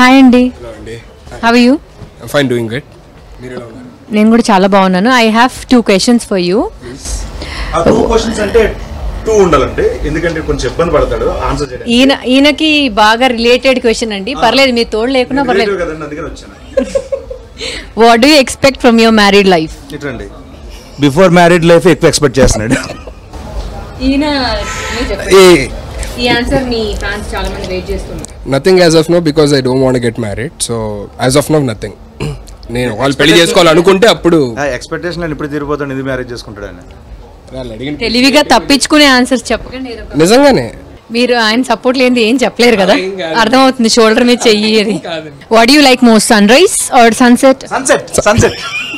Hi అండి అండి how you fine doing good మీరు ఎలా ఉన్నారు నేను కూడా చాలా బాగున్నాను I have two questions for you ఆ టూ క్వశ్చన్స్ అంటే టూ ఉండాలంటే ఎందుకంటే కొంచెం ఇబ్బంది పడతాడు ఆన్సర్ చేయడానికి ఈయన ఈయనకి బాగా రిలేటెడ్ క్వశ్చన్ అండి పర్లేదు మీరు తోడు లేకున్నా పర్లేదు Relative కదండి అందుకని వచ్చాను what do expect from your married life ఇట్రండి బిఫోర్ మ్యారీడ్ లైఫ్ ఎక్కువ ఎక్స్పెక్ట్ చేస్తున్నాడు ఈయన ఏ ఈ ఆన్సర్ మీ ఫ్యాన్స్ చాలా మంది వెయిట్ చేస్తున్నారు nothing as of no because I don't want get married so as of no nothing నేను వాళ్ళు పెళ్లి చేసుకోవాలనుకుంటే అప్పుడు ఎక్స్పెక్టేషన్ ఇప్పుడు తీరిపోతాడు ఇది మ్యారేజ్ చేసుకుంటాడు ఆయన వాళ్ళు అడిగిన తెలివిగా తప్పించుకునే ఆన్సర్స్ చెప్పకండి ఏదో ఒకటి. నిజంగానే మీరు ఆయన సపోర్ట్ లేనిది ఏం చెప్పలేరు కదా ఏం కాదు. అర్థమవుతుంది షోల్డర్ మీద చెయ్యి అది కాదండి. What you like most sunrise or sunset sunset sunset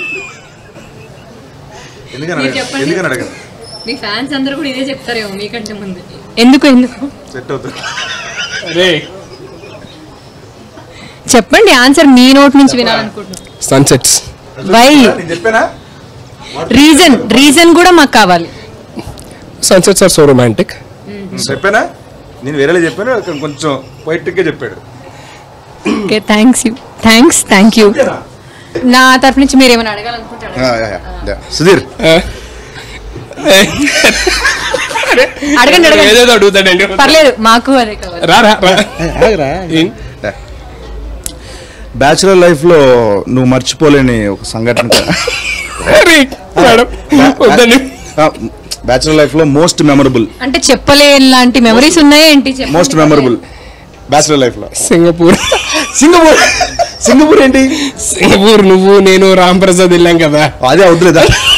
ఎందుకని మీరు అడగ- చెప్పండి. ఎందుకని అడగను మీ ఫ్యాన్స్ అందరూ కూడా ఇదే చెప్తారేమో మీకంటే ముందు ఎందుకు ఎందుకు సెట్ అవుతుంది అరే చెప్పండి ఆన్సర్ మీ నోట్ నుంచి వినాలనుకుంటున్నాను సన్సెట్స్ వై నేను చెప్పానా రీజన్ రీజన్ కూడా మాకు కావాలి సన్సెట్స్ ఆర్ సో రొమాంటిక్ చెప్పానా నేను వేరేలా చెప్పాను అక్కడ కొంచెం poetic గా చెప్పాడు okay thanks you thanks thank you నా తరఫు నుంచి మీరు ఏమైనా అడగాలనుకుంటారా ఆ, యా, యా, యా. సుధీర్ అడగండి అడగండి ఏదేదో అడుగుతాడండి పర్లేదు మాకు అదే కావాలి రా రా రా ఏం? బ్యాచులర్ లైఫ్ లో నువ్వు మర్చిపోలేని ఒక సంఘటన అరే, మేడం వద్దండి బ్యాచులర్ లైఫ్ లో మోస్ట్ మెమరబుల్ అంటే చెప్పలేని లాంటి మెమరీస్ ఉన్నాయా ఏంటి చెప్పండి. మోస్ట్ మెమరబుల్ బ్యాచులర్ లైఫ్ లో సింగపూర్ సింగపూర్ సింగపూర్ ఏంటి సింగపూర్ నువ్వు నేను రామ్ ప్రసాద్ వెళ్ళాం కదా అదే అవుతులేదా